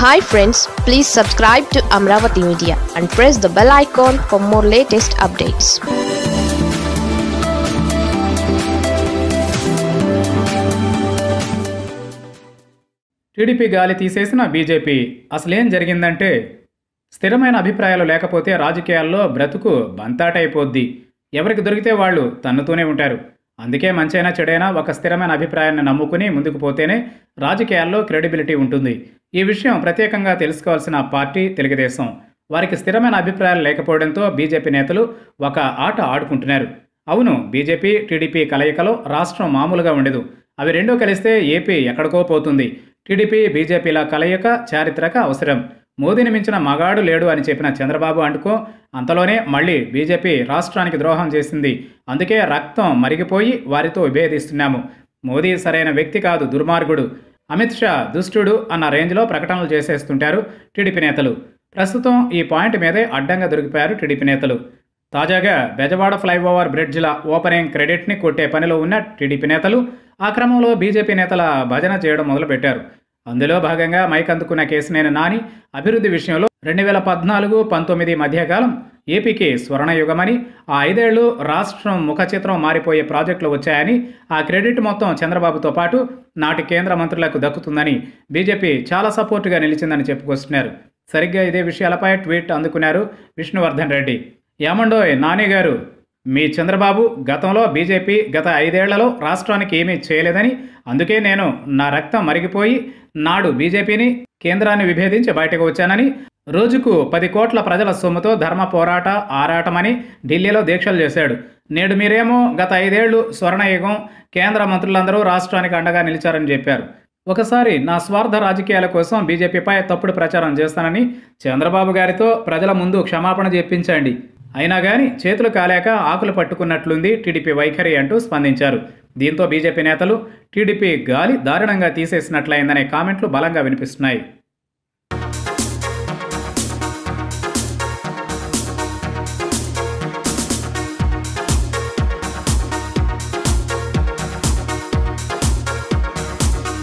hi friends please subscribe to Amaravati media and press the bell icon for more latest updates TDP గాలి తీసేసిన BJP అసలేం జరిగిందంటే స్థిరమైన అభిప్రాయాలు లేకపోతే రాజకీయాల్లో బ్రతుకు బంతాటైపోద్ది ఎవరికి దొరికితే వాళ్ళు తన్నుతూనే ఉంటారు అందుకే మంచైనా చెడైనా ఒక స్థిరమైన అభిప్రాయాన్ని నమ్ముకుని ముందుకు పోతేనే రాజకీయాల్లో క్రెడిబిలిటీ ఉంటుంది ఈ విషయం ప్రత్యేకంగా తెలుసుకోవాల్సిన పార్టీ తెలుగుదేశం వారికి స్థిరమైన అభిప్రాయాలు లేకపోవడంతో బీజేపీ నేతలు ఒక ఆట ఆడుకుంటున్నారు అవును బీజేపీ టీడీపీ కలయికలో రాష్ట్రం మామూలుగా ఉండదు అవి రెండూ కలిస్తే ఏపీ ఎక్కడికో పోతుంది టీడీపీ బీజేపీల కలయిక చారిత్రక అవసరం మోదీని మించిన మగాడు లేడు అని చెప్పిన చంద్రబాబు అంటుకో అంతలోనే మళ్ళీ బీజేపీ రాష్ట్రానికి ద్రోహం చేసింది అందుకే రక్తం మరిగిపోయి వారితో విభేదిస్తున్నాము మోదీ సరైన వ్యక్తి కాదు దుర్మార్గుడు అమిత్ షా దుష్టుడు అన్న రేంజ్లో ప్రకటనలు చేసేస్తుంటారు టీడీపీ నేతలు ప్రస్తుతం ఈ పాయింట్ మీదే అడ్డంగా దొరికిపోయారు టీడీపీ నేతలు తాజాగా బెజవాడ ఫ్లైఓవర్ బ్రిడ్జిల ఓపెనింగ్ క్రెడిట్ని కొట్టే పనిలో ఉన్న టీడీపీ నేతలు ఆ క్రమంలో బీజేపీ నేతల భజన చేయడం మొదలుపెట్టారు అందులో భాగంగా మైక్ అందుకున్న కేసినేని నాని అభివృద్ధి విషయంలో రెండు వేల పద్నాలుగు పంతొమ్మిది మధ్యకాలం ఏపీకి స్వర్ణయుగమని ఆ ఐదేళ్లు రాష్ట్రం ముఖ చిత్రం మారిపోయే ప్రాజెక్టులు వచ్చాయని ఆ క్రెడిట్ మొత్తం చంద్రబాబుతో పాటు నాటి కేంద్ర మంత్రులకు దక్కుతుందని బీజేపీ చాలా సపోర్టుగా నిలిచిందని చెప్పుకొస్తున్నారు సరిగ్గా ఇదే విషయాలపై ట్వీట్ అందుకున్నారు విష్ణువర్ధన్ రెడ్డి ఏమండోయ్ నాని గారు మీ చంద్రబాబు గతంలో బీజేపీ గత ఐదేళ్లలో రాష్ట్రానికి ఏమీ చేయలేదని అందుకే నేను నా రక్తం మరిగిపోయి నాడు బీజేపీని కేంద్రాన్ని విభేదించి బయటకు వచ్చానని రోజుకు పది కోట్ల ప్రజల సొమ్ముతో ధర్మ పోరాట ఆరాటమని ఢిల్లీలో దీక్షలు చేశాడు నేడు మీరేమో గత ఐదేళ్లు స్వర్ణయుగం కేంద్ర మంత్రులందరూ రాష్ట్రానికి అండగా నిలిచారని చెప్పారు ఒకసారి నా స్వార్థ రాజకీయాల కోసం బీజేపీపై తప్పుడు ప్రచారం చేస్తానని చంద్రబాబు గారితో ప్రజల ముందు క్షమాపణ చెప్పించండి అయినా కానీ చేతులు కాలేక ఆకులు పట్టుకున్నట్లుంది టీడీపీ వైఖరి అంటూ స్పందించారు దీంతో బీజేపీ నేతలు టీడీపీ గాలి దారుణంగా తీసేసినట్లయిందనే కామెంట్లు బలంగా వినిపిస్తున్నాయి